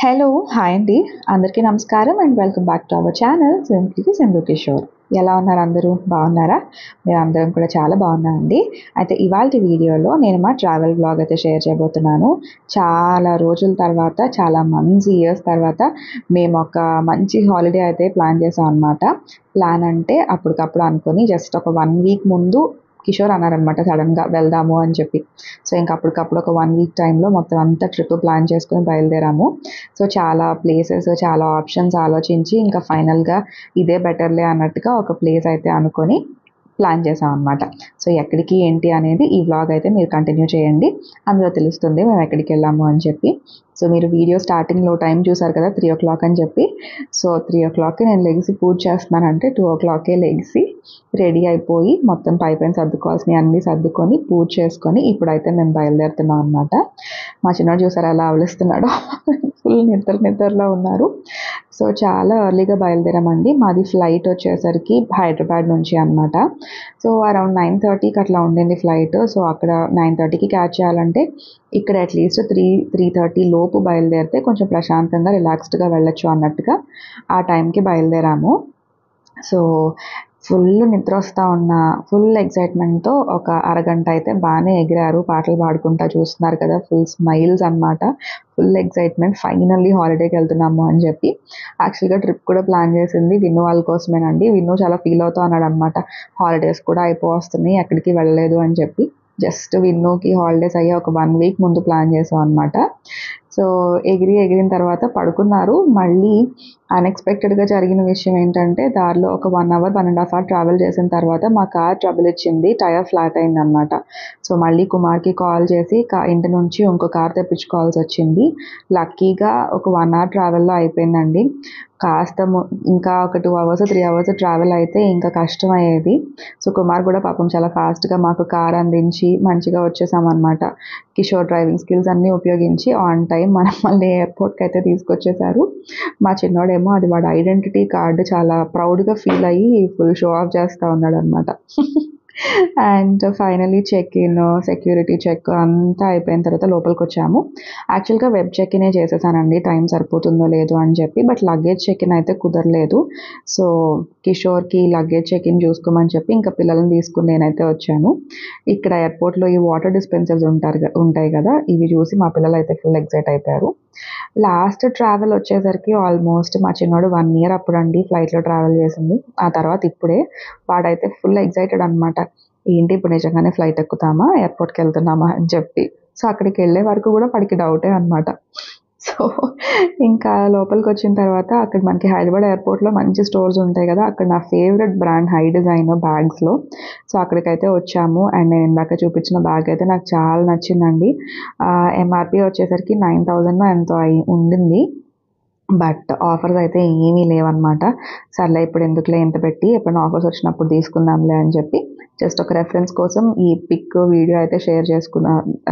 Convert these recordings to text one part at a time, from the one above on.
hello hi అండి అందరికీ నమస్కారం and welcome back to our channel simply Sindhu Kishore ఎలా ఉన్నారు అందరూ బాగున్నారా మేము అందరం కూడా చాలా బాగున్నామండి అయితే ఇవాళ వీడియోలో నేను మా ట్రావెల్ బ్లాగ్ అయితే షేర్ చేయబోతున్నాను చాలా రోజుల తర్వాత చాలా మంత్స్ ఇయర్స్ తర్వాత మేము ఒక మంచి హాలిడే అయితే ప్లాన్ చేసాం అనమాట ప్లాన్ అంటే అప్పటికప్పుడు అనుకొని జస్ట్ ఒక వన్ వీక్ ముందు కిషోర్ అన్నారనమాట సడన్గా వెళ్దాము అని చెప్పి సో ఇంకా అప్పటికప్పుడు ఒక వన్ వీక్ టైంలో మొత్తం అంతా ట్రిప్ ప్లాన్ చేసుకొని బయలుదేరాము సో చాలా ప్లేసెస్ చాలా ఆప్షన్స్ ఆలోచించి ఇంకా ఫైనల్గా ఇదే బెటర్లే అన్నట్టుగా ఒక ప్లేస్ అయితే అనుకొని ప్లాన్ చేసాం అనమాట సో ఎక్కడికి ఏంటి అనేది ఈ వ్లాగ్ అయితే మీరు కంటిన్యూ చేయండి అందులో తెలుస్తుంది మేము ఎక్కడికి వెళ్ళాము అని చెప్పి సో మీరు వీడియో స్టార్టింగ్లో టైం చూసారు కదా త్రీ ఓ క్లాక్ అని చెప్పి సో త్రీ ఓ క్లాక్కి నేను లెగిసి పూజ చేస్తున్నానంటే టూ ఓ క్లాకే లెగిసి రెడీ అయిపోయి మొత్తం పై పైన సర్దుకోవాల్సినవి అన్నీ సర్దుకొని పూజ చేసుకొని ఇప్పుడైతే మేము బయలుదేరుతున్నాం అనమాట మా చిన్నోడు చూసారు అలా అవలిస్తున్నాడు ఫుల్ నిద్ర నిద్రలో ఉన్నారు సో చాలా ఎర్లీగా బయలుదేరామండి మాది ఫ్లైట్ వచ్చేసరికి హైదరాబాద్ నుంచి అనమాట సో అరౌండ్ నైన్ థర్టీకి అట్లా ఉండింది ఫ్లైట్ సో అక్కడ నైన్ థర్టీకి క్యాచ్ చేయాలంటే ఇక్కడ అట్లీస్ట్ త్రీ త్రీ థర్టీ లోపు బయలుదేరితే కొంచెం ప్రశాంతంగా రిలాక్స్డ్గా వెళ్ళొచ్చు అన్నట్టుగా ఆ టైంకి బయలుదేరాము సో ఫుల్ నిద్ర వస్తూ ఉన్న ఫుల్ ఎగ్జైట్మెంట్తో ఒక అరగంట అయితే బాగానే ఎగిరారు పాటలు పాడుకుంటా చూస్తున్నారు కదా ఫుల్ స్మైల్స్ అనమాట ఫుల్ ఎగ్జైట్మెంట్ ఫైనల్లీ హాలిడేకి వెళ్తున్నాము అని చెప్పి యాక్చువల్గా ట్రిప్ కూడా ప్లాన్ చేసింది విన్ను వాళ్ళ కోసమేనండి విన్ను చాలా ఫీల్ అవుతూ అన్నాడు అనమాట హాలిడేస్ కూడా అయిపోవస్తున్నాయి ఎక్కడికి వెళ్ళలేదు అని చెప్పి జస్ట్ విన్నుకి హాలిడేస్ అయ్యే ఒక వన్ వీక్ ముందు ప్లాన్ చేసాం అనమాట సో ఎగిరి ఎగిరిన తర్వాత పడుకున్నారు మళ్ళీ అన్ఎక్స్పెక్టెడ్గా జరిగిన విషయం ఏంటంటే దారిలో ఒక one hour one and half hour travel చేసిన తర్వాత మా కార్ ట్రబుల్ ఇచ్చింది టైర్ ఫ్లాట్ అయిందనమాట సో మళ్ళీ కుమార్కి కాల్ చేసి కా ఇంటి నుంచి ఇంకో కార్ తెప్పించుకోవాల్సి వచ్చింది లక్కీగా ఒక వన్ అవర్ ట్రావెల్లో అయిపోయిందండి కాస్త ఇంకా ఒక two hours three hours travel అయితే ఇంకా కష్టం అయ్యేది సో కుమార్ కూడా పాపం చాలా ఫాస్ట్గా మాకు కార్ అందించి మంచిగా వచ్చేసామన్నమాట కిషోర్ డ్రైవింగ్ స్కిల్స్ అన్నీ ఉపయోగించి ఆన్ టైం మనం మళ్ళీ ఎయిర్పోర్ట్కి అయితే తీసుకొచ్చేసారు మా చిన్నోడేమో అది వాడు ఐడెంటిటీ కార్డు చాలా ప్రౌడ్గా ఫీల్ అయ్యి ఫుల్ షో ఆఫ్ చేస్తూ ఉన్నాడు అనమాట and finally check in security check అంతా అయిపోయిన తర్వాత లోపలికి వచ్చాము యాక్చువల్గా వెబ్ చెక్ ఇనే చేసేసానండి టైం సరిపోతుందో లేదో అని చెప్పి బట్ లగేజ్ చెక్ ఇన్ అయితే కుదరలేదు సో కిషోర్కి లగేజ్ చెక్ ఇన్ చూసుకోమని చెప్పి ఇంకా పిల్లల్ని తీసుకుని నేనైతే వచ్చాను ఇక్కడ ఎయిర్పోర్ట్లో ఈ వాటర్ డిస్పెన్సర్స్ ఉంటారు ఉంటాయి కదా ఇవి చూసి మా పిల్లలు అయితే ఫుల్ ఎగ్జైట్ అయిపోయారు లాస్ట్ ట్రావెల్ వచ్చేసరికి ఆల్మోస్ట్ మా చిన్నోడు వన్ ఇయర్ అప్పుడు అండి ఫ్లైట్లో ట్రావెల్ చేసింది ఆ తర్వాత ఇప్పుడే వాడైతే ఫుల్ ఎగ్జైటెడ్ అనమాట ఏంటి ఇప్పుడు నిజంగానే ఫ్లైట్ ఎక్కుతామా ఎయిర్పోర్ట్కి వెళ్తున్నామా అని చెప్పి సో అక్కడికి వెళ్ళే వరకు కూడా వాడికి డౌటే అనమాట సో ఇంకా లోపలికి వచ్చిన తర్వాత అక్కడ మనకి హైదరాబాద్ ఎయిర్పోర్ట్లో మంచి స్టోర్స్ ఉంటాయి కదా అక్కడ నా ఫేవరెట్ బ్రాండ్ హై డిజైన్ బ్యాగ్స్లో సో అక్కడికైతే వచ్చాము అండ్ నేను ఇందాక చూపించిన బ్యాగ్ అయితే నాకు చాలా నచ్చిందండి ఎంఆర్పి వచ్చేసరికి నైన్ థౌజండ్ ఎంతో అయి ఉండింది బట్ ఆఫర్స్ అయితే ఏమీ లేవన్నమాట సర్లే ఇప్పుడు ఎందుకులే ఎంత పెట్టి ఎప్పుడైనా ఆఫర్స్ వచ్చినప్పుడు తీసుకుందాంలే అని చెప్పి జస్ట్ ఒక రెఫరెన్స్ కోసం ఈ పిక్ వీడియో అయితే షేర్ చేసుకున్నా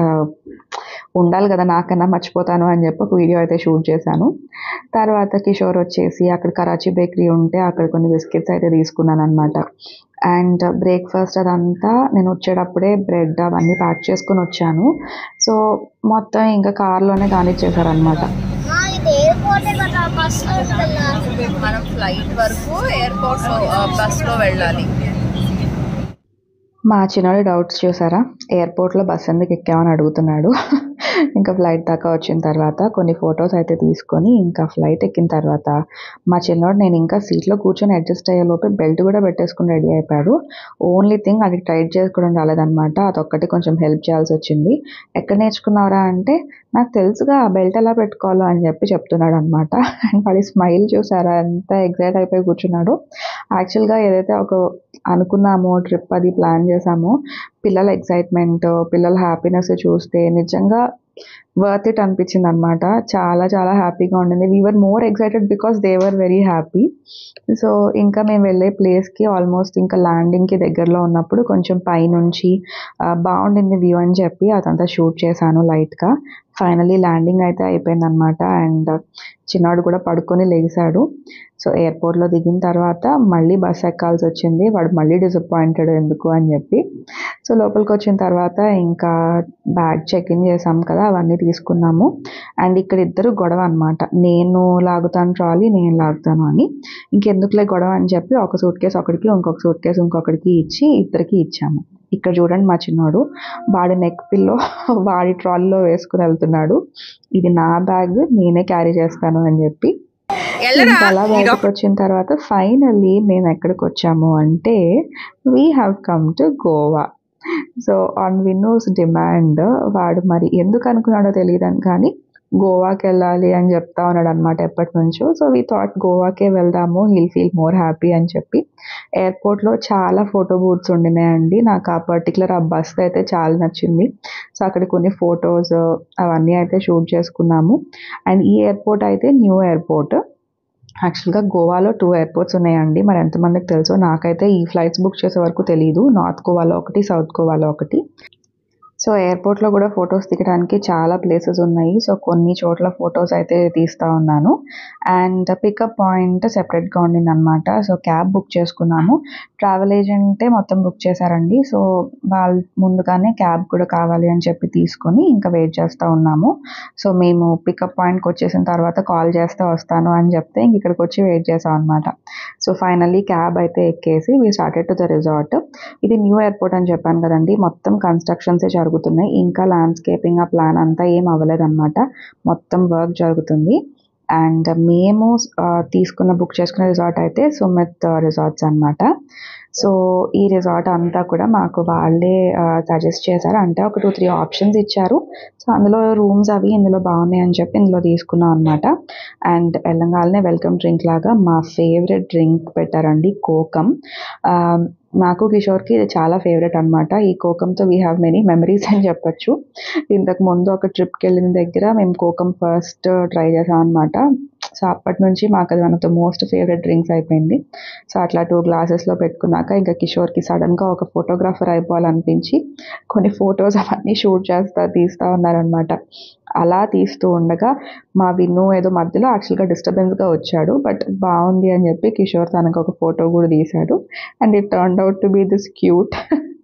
ఉండాలి కదా నాకన్నా మర్చిపోతాను అని చెప్పి ఒక వీడియో అయితే షూట్ చేశాను తర్వాత కిషోర్ వచ్చేసి అక్కడ కరాచీ బేకరీ ఉంటే అక్కడ కొన్ని బిస్కెట్స్ అయితే తీసుకున్నాను అనమాట అండ్ బ్రేక్ఫాస్ట్ అదంతా నేను వచ్చేటప్పుడే బ్రెడ్ అవన్నీ ప్యాక్ చేసుకొని వచ్చాను సో మొత్తం ఇంకా కార్లోనే కానిచ్చేసారనమాట మనం ఫ్లైట్ వరకు ఎయిర్పోర్ట్ బస్లో వెళ్ళాలి మా చిన్నోడి డౌట్స్ చూసారా ఎయిర్పోర్ట్లో బస్ ఎందుకు ఎక్కామని అడుగుతున్నాడు ఇంకా ఫ్లైట్ దాకా వచ్చిన తర్వాత కొన్ని ఫొటోస్ అయితే తీసుకొని ఇంకా ఫ్లైట్ ఎక్కిన తర్వాత మా చిన్నోడు నేను ఇంకా సీట్లో కూర్చొని అడ్జస్ట్ అయ్యే లోపే బెల్ట్ కూడా పెట్టేసుకుని రెడీ అయిపోయాడు ఓన్లీ థింగ్ అది టైట్ చేసుకోవడం రాలేదనమాట అదొక్కటి కొంచెం హెల్ప్ చేయాల్సి వచ్చింది ఎక్కడ నేర్చుకున్నారా అంటే నాకు తెలుసుగా బెల్ట్ ఎలా పెట్టుకోవాలో అని చెప్పి చెప్తున్నాడు అనమాట అండ్ వాడి స్మైల్ చూసారా ఎంత ఎగ్జైట్ అయిపోయి కూర్చున్నాడు యాక్చువల్గా ఏదైతే ఒక అనుకున్నామో ట్రిప్ అది ప్లాన్ చేసామో పిల్లల ఎగ్జైట్మెంట్ పిల్లల హ్యాపీనెస్ చూస్తే నిజంగా వర్త్ ఇట్ అనిపించింది అనమాట చాలా చాలా హ్యాపీగా ఉండింది we're more excited because they were very happy so ఇంకా మేము వెళ్ళే ప్లేస్కి ఆల్మోస్ట్ ఇంకా ల్యాండింగ్కి దగ్గరలో ఉన్నప్పుడు కొంచెం పైనుంచి బాగుండింది వ్యూ అని చెప్పి అదంతా షూట్ చేశాను లైట్గా ఫైనలీ ల్యాండింగ్ అయితే అయిపోయింది అనమాట అండ్ చిన్నాడు కూడా పడుకొని లేచాడు సో ఎయిర్పోర్ట్లో దిగిన తర్వాత మళ్ళీ బస్ ఎక్కాల్సి వచ్చింది వాడు మళ్ళీ డిసప్పాయింటెడ్ ఎందుకు అని చెప్పి సో లోపలికి వచ్చిన తర్వాత ఇంకా బ్యాగ్ చెక్ ఇన్ చేసాం కదా అవన్నీ తీసుకున్నాము అండ్ ఇక్కడ ఇద్దరు గొడవ అనమాట నేను లాగుతాను ట్రాలీ నేను లాగుతాను అని ఇంకెందుకులే గొడవ అని చెప్పి ఒక సూట్ కేసు ఒకటికి ఇంకొక సూట్ కేసు ఇంకొకటికి ఇచ్చి ఇద్దరికి ఇచ్చాము ఇక్కడ చూడండి మా చిన్నోడు వాడి నెక్ పిల్లో వాడి ట్రాలీలో వేసుకుని వెళ్తున్నాడు ఇది నా బ్యాగ్ నేనే క్యారీ చేస్తాను అని చెప్పి ఇంకా అలా బయటకు వచ్చిన తర్వాత ఫైనల్లీ మేము ఎక్కడికి వచ్చాము అంటే we have come to Goa so on విన్నోస్ డిమాండ్ వాడు మరి ఎందుకు అనుకున్నాడో తెలియదు కానీ గోవాకి వెళ్ళాలి అని చెప్తా ఉన్నాడు అనమాట ఎప్పటి నుంచో సో వీ థాట్ గోవాకే వెళ్దాము హీల్ ఫీల్ మోర్ హ్యాపీ అని చెప్పి ఎయిర్పోర్ట్లో చాలా ఫోటో బూత్స్ ఉండినాయండి నాకు ఆ పర్టికులర్ ఆ బస్ అయితే చాలా నచ్చింది సో అక్కడ కొన్ని ఫొటోస్ అవన్నీ అయితే షూట్ చేసుకున్నాము అండ్ ఈ ఎయిర్పోర్ట్ అయితే న్యూ ఎయిర్పోర్ట్ యాక్చువల్గా గోవాలో టూ ఎయిర్పోర్ట్స్ ఉన్నాయండి మరి ఎంతమందికి తెలుసో నాకైతే ఈ ఫ్లైట్స్ బుక్ చేసే వరకు తెలియదు నార్త్ గోవాలో ఒకటి సౌత్ గోవాలో ఒకటి సో ఎయిర్పోర్ట్లో కూడా ఫొటోస్ దిగడానికి చాలా ప్లేసెస్ ఉన్నాయి సో కొన్ని చోట్ల ఫొటోస్ అయితే తీస్తూ ఉన్నాను అండ్ పికప్ పాయింట్ సెపరేట్గా ఉండింది అనమాట సో క్యాబ్ బుక్ చేసుకున్నాము ట్రావెల్ ఏజెంటే మొత్తం బుక్ చేశారండి సో వాళ్ళు ముందుగానే క్యాబ్ కూడా కావాలి అని చెప్పి తీసుకొని ఇంకా వెయిట్ చేస్తూ ఉన్నాము సో మేము పికప్ పాయింట్కి వచ్చేసిన తర్వాత కాల్ చేస్తే వస్తాను అని చెప్తే ఇంక ఇక్కడికి వచ్చి వెయిట్ చేసాం అనమాట సో ఫైనల్లీ క్యాబ్ అయితే ఎక్కేసి we started to the resort ఇది న్యూ ఎయిర్పోర్ట్ అని చెప్పాను కదండి మొత్తం కన్స్ట్రక్షన్సే జరుగుతున్నాయి ఇంకా ల్యాండ్స్కేపింగ్ ఆ ప్లాన్ అంతా ఏం అవ్వలేదు అనమాట మొత్తం వర్క్ జరుగుతుంది అండ్ మేము ఆ, తీసుకున్న బుక్ చేసుకున్న రిసార్ట్ అయితే సుమిత్ రిసార్ట్స్ అన్నమాట సో ఈ రిసార్ట్ అంతా కూడా మాకు వాళ్ళే సజెస్ట్ చేశారు అంటే ఒక టూ త్రీ ఆప్షన్స్ ఇచ్చారు సో అందులో రూమ్స్ అవి ఇందులో బాగున్నాయి అని చెప్పి ఇందులో తీసుకున్నాం అనమాట అండ్ వెళ్ళంగానే వెల్కమ్ డ్రింక్ లాగా మా ఫేవరెట్ డ్రింక్ పెట్టారండి కోకం ఆ, నాకు కిషోర్కి ఇది చాలా ఫేవరెట్ అనమాట ఈ కోకంతో వీ హ్యావ్ మెనీ మెమరీస్ అని చెప్పొచ్చు ఇంతకు ముందు ఒక ట్రిప్కి వెళ్ళిన దగ్గర మేము కోకం ఫస్ట్ ట్రై చేసాం అనమాట సో అప్పటి నుంచి మాకు అది one of the most favourite drinks అయిపోయింది సో అట్లా టూ గ్లాసెస్లో పెట్టుకున్నాక ఇంకా కిషోర్కి సడన్గా ఒక ఫోటోగ్రాఫర్ అయిపోవాలనిపించి కొన్ని ఫొటోస్ అవన్నీ షూట్ చేస్తా తీస్తూ ఉన్నారనమాట అలా తీస్తూ ఉండగా మా విన్ను ఏదో మధ్యలో యాక్చువల్గా డిస్టర్బెన్స్గా వచ్చాడు బట్ బాగుంది అని చెప్పి కిషోర్ తనకు ఒక ఫోటో కూడా తీశాడు and it turn out to be this cute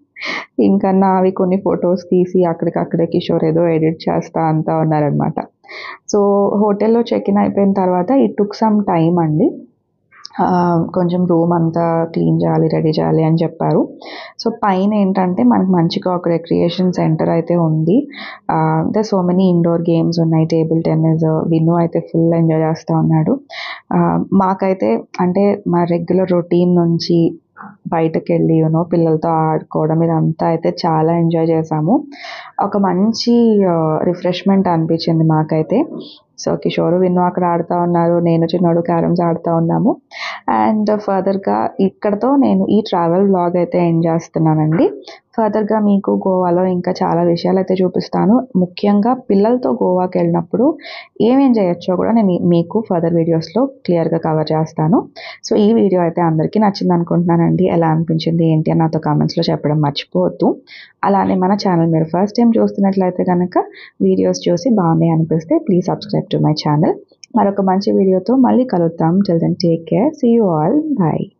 ఇంకా నావి కొన్ని ఫొటోస్ తీసి అక్కడికక్కడే కిషోర్ ఏదో ఎడిట్ చేస్తా అంతా ఉన్నారనమాట సో హోటల్లో చెక్ ఇన్ అయిపోయిన తర్వాత ఇట్ టుక్ సమ్ టైం అండి ఆ, కొంచెం రూమ్ అంతా క్లీన్ చేయాలి రెడీ చేయాలి అని చెప్పారు సో పైన ఏంటంటే మనకి మంచిగా ఒక రిక్రియేషన్ సెంటర్ అయితే ఉంది అంటే సో మెనీ ఇండోర్ గేమ్స్ ఉన్నాయి టేబుల్ టెన్నిస్ విన్ను అయితే ఫుల్ ఎంజాయ్ చేస్తూ ఉన్నాడు ఆ, మాకైతే అంటే మా రెగ్యులర్ రొటీన్ నుంచి బయటకు వెళ్ళి యూనో పిల్లలతో ఆడుకోవడం ఇదంతా అయితే చాలా ఎంజాయ్ చేసాము ఒక మంచి రిఫ్రెష్మెంట్ అనిపించింది మాకైతే సో కిషోర్ విన్ను అక్కడ ఆడుతూ ఉన్నారు నేను చిన్నోడు క్యారమ్స్ ఆడుతూ ఉన్నాము అండ్ ఫర్దర్గా ఇక్కడతో నేను ఈ ట్రావెల్ బ్లాగ్ అయితే ఎండ్ చేస్తున్నానండి ఫర్దర్గా మీకు గోవాలో ఇంకా చాలా విషయాలు అయితే చూపిస్తాను ముఖ్యంగా పిల్లలతో గోవాకి వెళ్ళినప్పుడు ఏమేం చేయొచ్చో కూడా నేను మీకు ఫర్దర్ వీడియోస్లో క్లియర్గా కవర్ చేస్తాను సో ఈ వీడియో అయితే అందరికీ నచ్చింది అనుకుంటున్నానండి ఎలా అనిపించింది ఏంటి అని నాతో కామెంట్స్లో చెప్పడం మర్చిపోవద్దు అలానే మన ఛానల్ మీరు ఫస్ట్ టైం చూస్తున్నట్లయితే కనుక వీడియోస్ చూసి బాగున్నాయి అనిపిస్తే please subscribe to my channel మరొక మంచి వీడియోతో మళ్ళీ కలుద్దాం till then take care see you all bye